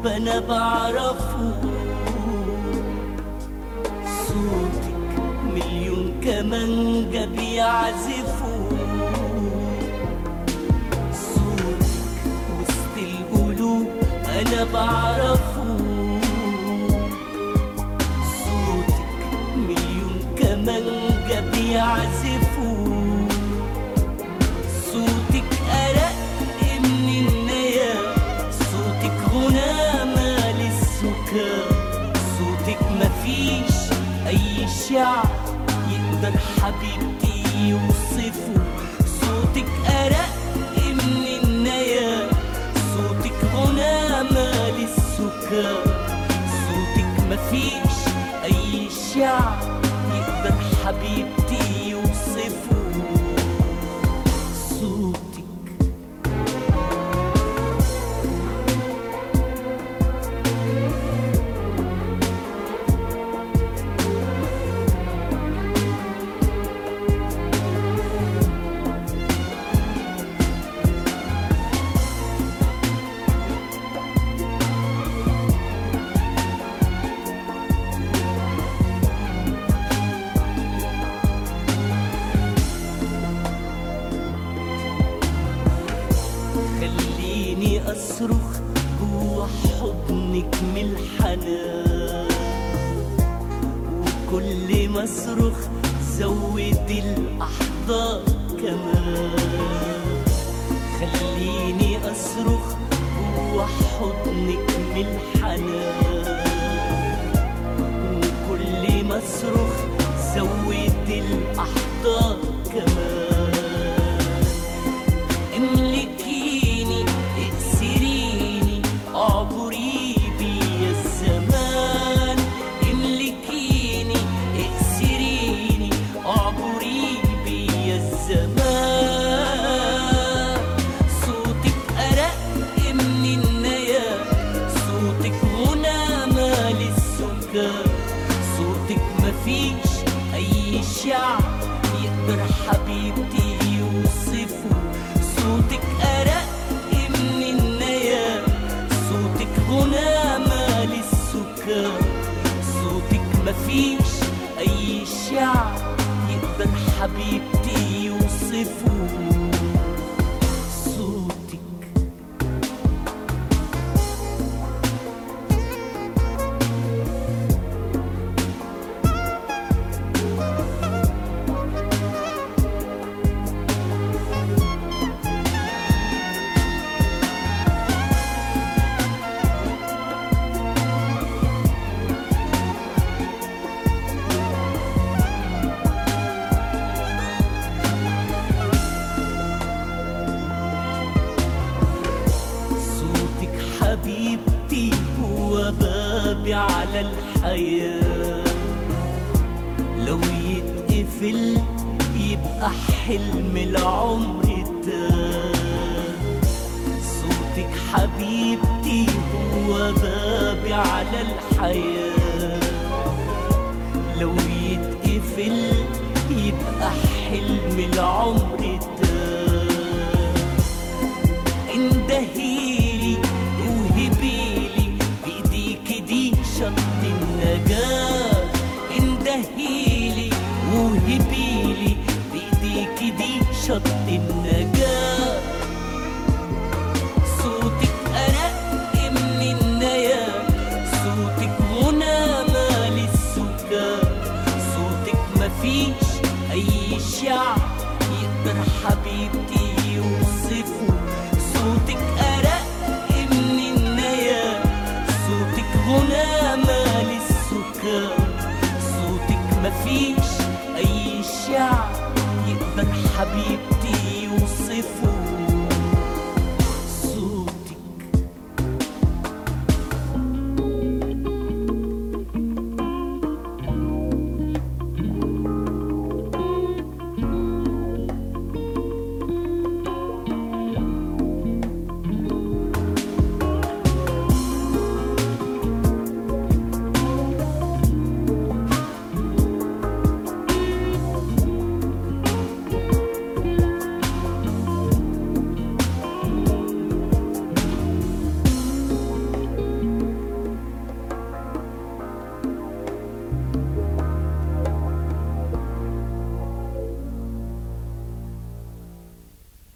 انا بعرفه صوتك مليون كمانجة بيعزفوا صوتك وسط القلوب انا بعرفه صوتك مليون كمانجة بيعزفوا صوتك أرق من النيا صوتك غنى مال السكر صوتك مفيش أي شعر يقدر حبيبتي يوصفه صوتك أرق من النيا صوتك غنى مال السكر صوتك مفيش أي شعر يقدر حبيبتي يوصفه صوتك خليني أصرخ جوا حضنك من الحنان وكل ما أصرخ زود الأحضان كمان خليني أصرخ جوا حضنك من الحنان وكل ما أصرخ زود الأحضان كمان املكيني اكسريني اعبري بي الزمان املكيني اكسريني اعبري بي الزمان صوتك ارق من النيا صوتك غنى مال السكر صوتك مفيش اي شعر يقدر حبيبتي يوصفه صوتك أرق من النيا صوتك غنى مال السكر صوتك مفيش أي شعر يقدر حبيبتي يوصفه صوتك صوتك حبيبتي هو بابي على الحياة لو يتقفل يبقى حلم العمر ده صوتك حبيبتي هو بابي على الحياة لو يتقفل يبقى حلم العمر ده اندهيلي وهبيلي بايديك دي شط النجاة اندهيلي وهبيلي بايديك دي شط النجاة صوتك أرق من النيا صوتك غنى مال السكر صوتك مفيش أي شعر يقدر حبيبتي